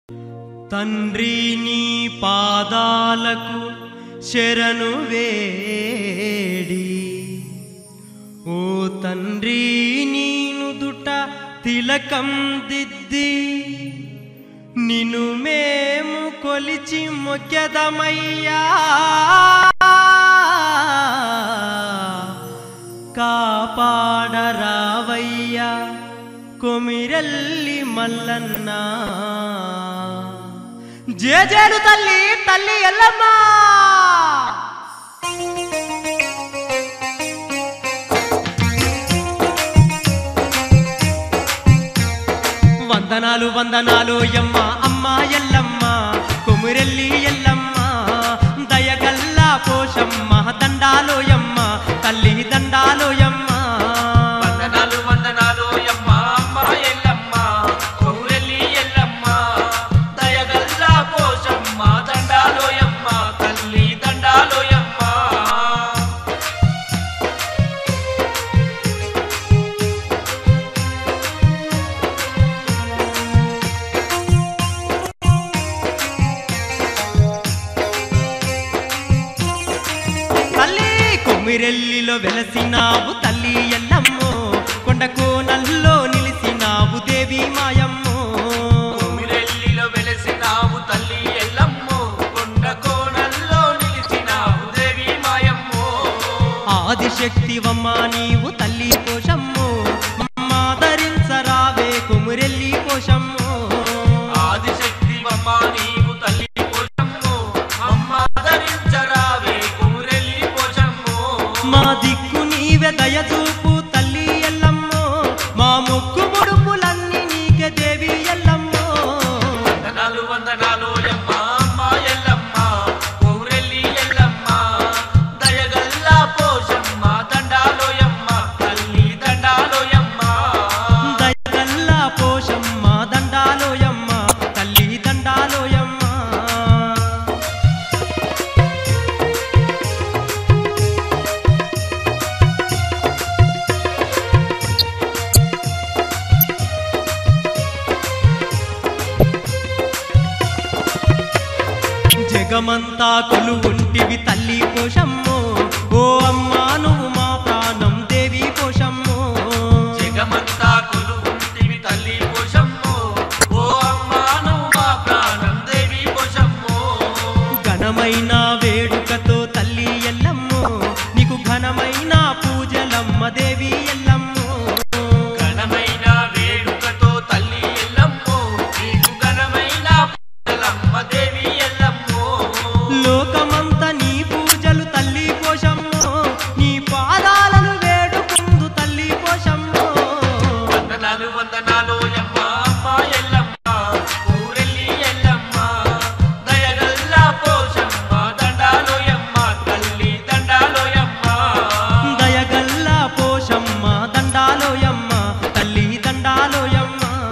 తండ్రి నీ పాదాలకు శరణు వేడి ఓ తండ్రి నీను దుట తిలకం దిద్ది నిన్ను మేము కొలిచి మొక్కెదమయ్యా కాపాడరావయ్యా కొమిరెల్లి మల్లన్న జేజేలు తల్లి తల్లి ఎల్లమ్మా వందనాలు వందనాలు ఎమ్మ అమ్మ ఎల్లమ్మ కొమురెల్లి ఎల్లమ్మ దయగల్లా పోషమ్మ దండాలు ఎమ్మ తల్లి దండాలు ఎమ్మ వందనాలు వందనాలు యమ్మ అమ్మ ఎల్లమ్మ కౌరెల్లి ఎల్లమ్మ దయగల్లా పోషమ్మ దండాలో యమ్మ తల్లి దండాలో యమ్మ తల్లి కొమిరెల్లిలో వెలసినావు తల్లి ఎల్లమ్మో కొండ కోనల్లో నిలిసినావు దేవి మాయమ్మో కుమిరెల్లిలో వెలసినావు తల్లి ఎల్లమ్మో కొండ కోణల్లో నిలిచినావు దేవి మాయమ్మో ఆదిశక్తివమ్మ నీవు తల్లి కోశమ్మో మమ్మాదరించరావే కొమురెల్లి కోశమ్మో ఆదిశక్తివమ్మ నీవు తల్లి పోషమ్మో అమ్మ ధరించరావే కుమిరెల్లి పోషమ్మో మా దిక్కు నీవే దయచూపు తల్లి ఎల్లమ్మో మా ముక్కు ముడుపులన్నీ నీకే దేవి ఎల్లమ్మో వందనాలు వందనాలు యమ్మ అమ్మ ఎల్లమ్మ ఊరెల్లి ఎల్లమ్మ దయగల్లా పోషమ్మ దండాలో యమ్మ తల్లి దండాలో యమ్మ దయగల్లా పోషమ్మ దండాలోయమ్మ తల్లి దండాలోయమ్మ జగమంతా కొలువుంటివి తల్లి పోషమ్మో ఓ అమ్మా నువ్వు మా ప్రాణం దేవి పోషమ్మో జగమంతా కొలువుంటివి తల్లి పోషమ్మో ఓ అమ్మ నువ్వు మా ప్రాణం దేవి పోషమ్మో ఘనమైన వేడుకతో తల్లి ఎల్లమ్మో నీకు ఘనమైన పూజలమ్మ దేవి ఎల్లమ్మో ఘనమైన వేడుకతో తల్లి ఎల్లమ్మో నీకు ఘనమైన పూజలమ్మ దేవి ఎల్లమ్మో లోకమంతా నీ పూజలు తల్లి పోషమ్మో నీ పాదాలను వేడుకుందు తల్లి పోషమ్మో వందనాలు వందనాలు యమ్మ అమ్మ ఎల్లమ్మ ఊరెల్లి ఎల్లమ్మ దయగల్లా పోషమ్మ దండాలో యమ్మ తల్లి దండాలో యమ్మ దయగల్లా పోషమ్మ దండాలోయమ్మ తల్లి దండాలోయమ్మ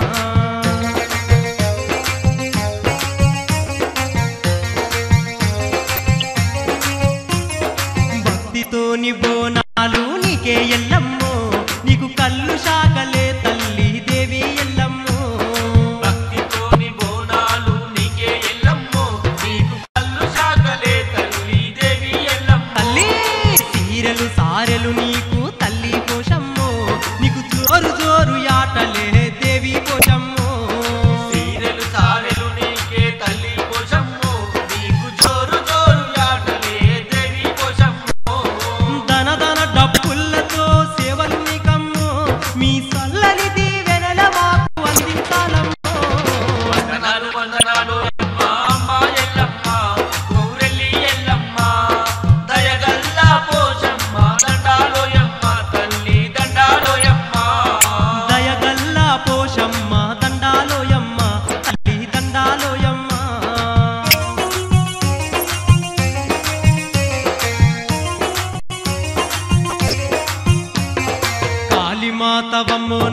భక్తితోని బోనాలు నీకే ఎల్లమ్మో నీకు కళ్ళు శాకలే తల్లి దేవి ఎల్లమ్మో భక్తితోని బోనాలు నీకే ఎల్లమ్మో నీకు కళ్ళు శాకలే తల్లి దేవి ఎల్లమ్మ తల్లి సీరెలు సారెలు నీకు తల్లి పోషమ్మో నీకు జోరు జోరు యాటలే దేవి పోషమ్మో సీరెలు సారెలు నీకే తల్లి పోషమ్మో నీకు జోరు జోరు యాటలే దేవి పోషమ్మో దన దన డబ్బులతో సేవలు నీకమ్మో మీ సల్లని దీవెనల మాకు అందించాలమ్మో వందనాలు వందనాలు యమ్మ అమ్మ ఎల్లమ్మ ఊరెల్లి ఎల్లమ్మ దయగల్లా పోషమ్మ దండాలో యమ్మ తల్లి దండాలో యమ్మ దయగల్లా పోషమ్మ దండాలోయమ్మ తల్లి దండాలోయమ్మ కాళీమాతవమ్మో